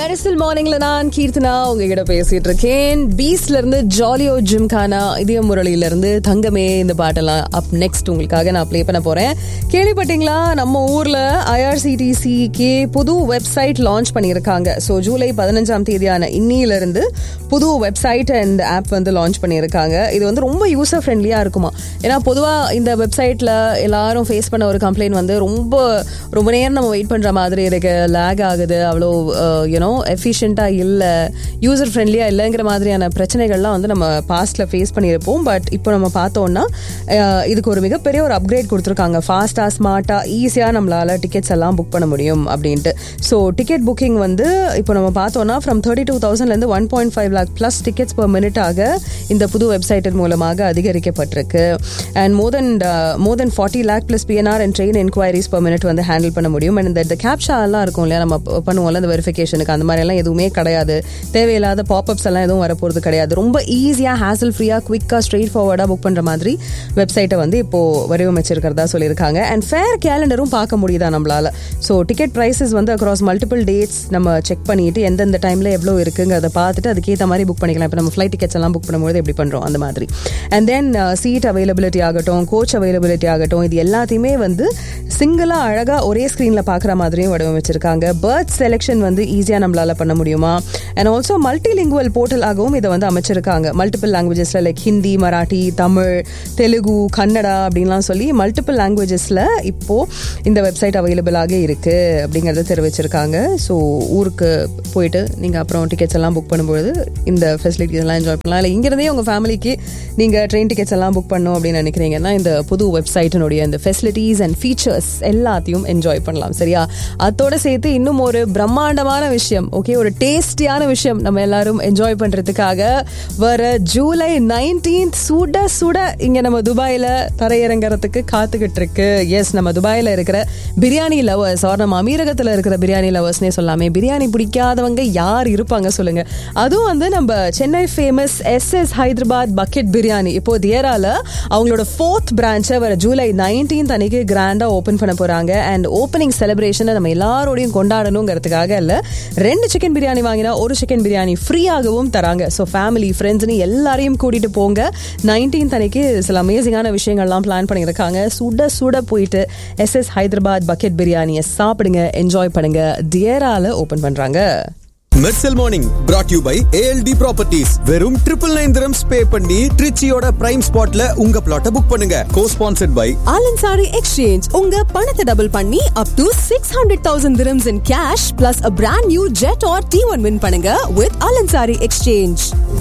மெரிசல் மார்னிங்ல நான் கீர்த்தனா உங்ககிட்ட பேசிட்டு இருக்கேன் பீஸ்ல இருந்து ஜாலியோ ஜிம்கானா இதய முரளியில இருந்து தங்கமே இந்த பாட்டெல்லாம் அப் நெக்ஸ்ட் உங்களுக்காக நான் ப்ளே பண்ண போறேன் கேள்விப்பட்டீங்களா நம்ம ஊர்ல ஐஆர்சிடிசிக்கு புது வெப்சைட் லான்ச் பண்ணியிருக்காங்க ஸோ ஜூலை பதினஞ்சாம் தேதியான இன்னில இருந்து புது வெப்சைட் அண்ட் ஆப் வந்து லான்ச் பண்ணியிருக்காங்க இது வந்து ரொம்ப யூசர் ஃப்ரெண்ட்லியா இருக்குமா ஏன்னா பொதுவா இந்த வெப்சைட்ல எல்லாரும் ஃபேஸ் பண்ண ஒரு கம்ப்ளைண்ட் வந்து ரொம்ப ரொம்ப நேரம் நம்ம வெயிட் பண்ற மாதிரி இருக்கு லேக் ஆகுது அவ்வளோ யூனோ எஃபிஷியண்ட்டாக இல்லை யூசர் ஃப்ரெண்ட்லியாக இல்லைங்கிற மாதிரியான பிரச்சனைகள்லாம் வந்து நம்ம பாஸ்ட்டில் ஃபேஸ் பண்ணியிருப்போம் பட் இப்போ நம்ம பார்த்தோம்னா அஹ், இதுக்கு ஒரு மிகப்பெரிய ஒரு அப்கிரேட் கொடுத்துருக்காங்க ஃபாஸ்ட்டாக ஸ்மார்ட்டாக ஈஸியாக நம்மளால் டிக்கெட்ஸ் எல்லாம் புக் பண்ண முடியும் அப்படின்ட்டு ஸோ டிக்கெட் புக்கிங் வந்து இப்போ நம்ம பார்த்தோம்னா ஃப்ரம் தேர்ட்டி டூ தௌசண்ட்லேருந்து one point five lakh plus tickets per மினிட்டாக இந்த புது வெப்சைட்டின் மூலமாக அதிகரிக்கப்பட்டிருக்கு and more than more than forty lakh plus PNR and train enquiries per minute வந்து ஹேண்டில் பண்ண முடியும் அண்ட் இந்த கேப்ஷா எல்லாம் இருக்கும் இல்லையா நம்ம ப- பண்ணுவோம்ல இந்த வெரிஃபிகேஷனுக்கு அந்த மாதிரி எல்லாம் எதுவுமே கிடையாது தேவையில்லாத பாப்அப்ஸ் எல்லாம் எதுவும் வரப்போகிறது கிடையாது ரொம்ப ஈஸியாக ஹேசல் ஃப்ரீயாக குவிக்காக ஸ்ட்ரெயிட் ஃபார்வர்டாக புக் பண்ணுற மாதிரி வெப்சைட்டை வந்து இப்போ வடிவமைச்சிருக்கிறதா சொல்லியிருக்காங்க அண்ட் ஃபேர் கேலண்டரும் பார்க்க முடியுதா நம்மளால ஸோ டிக்கெட் ப்ரைஸஸ் வந்து அக்ராஸ் மல்டிபிள் டேட்ஸ் நம்ம செக் பண்ணிட்டு எந்தெந்த டைமில் எவ்வளோ இருக்குங்கிறத பார்த்துட்டு அதுக்கேற்ற மாதிரி புக் பண்ணிக்கலாம் இப்போ நம்ம ஃப்ளைட் டிக்கெட்ஸ் எல்லாம் புக் பண்ணும்போது எப்படி பண்ணுறோம் அந்த மாதிரி அண்ட் தென் சீட் அவைலபிலிட்டி ஆகட்டும் கோச் அவைலபிலிட்டி ஆகட்டும் இது எல்லாத்தையுமே வந்து சிங்கிளாக அழகாக ஒரே ஸ்க்ரீனில் பார்க்குற மாதிரியும் வடிவமைச்சிருக்காங்க பேர்த் செலெக்ஷன் வந்து ஈஸியாக நம்மளால பண்ண முடியுமா அண்ட் ஆல்சோ மல்டிலிங்குவல் போர்ட்டலாகவும் இதை வந்து அமைச்சிருக்காங்க மல்டிபிள் லாங்குவேஜஸில் லைக் ஹிந்தி மராட்டி தமிழ் தெலுங்கு கன்னடா அப்படின்லாம் சொல்லி மல்டிபிள் லாங்குவேஜஸில் இப்போது இந்த வெப்சைட் அவைலபிளாக இருக்குது அப்படிங்கிறத தெரிவிச்சிருக்காங்க ஸோ ஊருக்கு போயிட்டு நீங்கள் அப்புறம் டிக்கெட்ஸ் எல்லாம் புக் பண்ணும்போது இந்த ஃபெசிலிட்டிஸ் எல்லாம் என்ஜாய் பண்ணலாம் இல்லை இங்கிருந்தே உங்கள் ஃபேமிலிக்கு நீங்கள் ட்ரெயின் டிக்கெட்ஸ் எல்லாம் புக் பண்ணணும் அப்படின்னு நினைக்கிறீங்கன்னா இந்த புது வெப்சைட்டினுடைய இந்த ஃபெசிலிட்டிஸ் அண்ட் ஃபீச்சர்ஸ் எல்லாத்தையும் என்ஜாய் பண்ணலாம் சரியா அதோட சேர்த்து இன்னும் ஒரு பிரம்மாண்டமான விஷயம் ஓகே ஒரு டேஸ்டியான விஷயம் நம்ம எல்லாரும் என்ஜாய் பண்றதுக்காக வர ஜூலை நைன்டீன்த் சுட சுட இங்க நம்ம துபாயில தரையிறங்கறதுக்கு காத்துக்கிட்டு இருக்கு எஸ் நம்ம துபாயில இருக்கிற பிரியாணி லவர்ஸ் ஆர் நம்ம அமீரகத்துல இருக்கிற பிரியாணி லவர்ஸ்னே சொல்லாமே பிரியாணி பிடிக்காதவங்க யார் இருப்பாங்க சொல்லுங்க அதுவும் வந்து நம்ம Chennai famous S S Hyderabad bucket biryani இப்போ தியரால அவங்களோட ஃபோர்த் பிரான்ச்சை வர ஜூலை நைன்டீன்த் அன்னைக்கு கிராண்டா ஓபன் பண்ண போறாங்க அண்ட் ஓப்பனிங் செலிப்ரேஷனை நம்ம எல்லாரோடையும் கொண்டாடணுங்கிறதுக்காக இல்ல ரெண்டு சிக்கன் பிரியாணி வாங்கினா ஒரு சிக்கன் பிரியாணி ஃப்ரீயாகவும் தராங்க ஸோ ஃபேமிலி ஃப்ரெண்ட்ஸ்னு எல்லாரையும் கூட்டிட்டு போங்க நைன்டீன்த் அன்னைக்கு சில அமேசிங்கான விஷயங்கள்லாம் பிளான் பண்ணியிருக்காங்க சுட சுட போயிட்டு எஸ் எஸ் ஹைதராபாத் பக்கெட் பிரியாணியை சாப்பிடுங்க என்ஜாய் பண்ணுங்க டியரால ஓபன் பண்றாங்க Mersal morning brought you by ALT properties வெறும் ட்ரிபிள் நைன் திரம்ஸ் பே பண்ணி ட்ரிச்சியோட பிரைம் ஸ்பாட்ல உங்க பிளாட்டை புக் பண்ணுங்க co sponsored by Al Ansari exchange உங்க பணத்தை டபுள் பண்ணி up to six hundred thousand dirhams in cash plus a brand new Jetour T one win பண்ணுங்க வித் ஆலன்சாரி எக்ஸ்சேஞ்ச்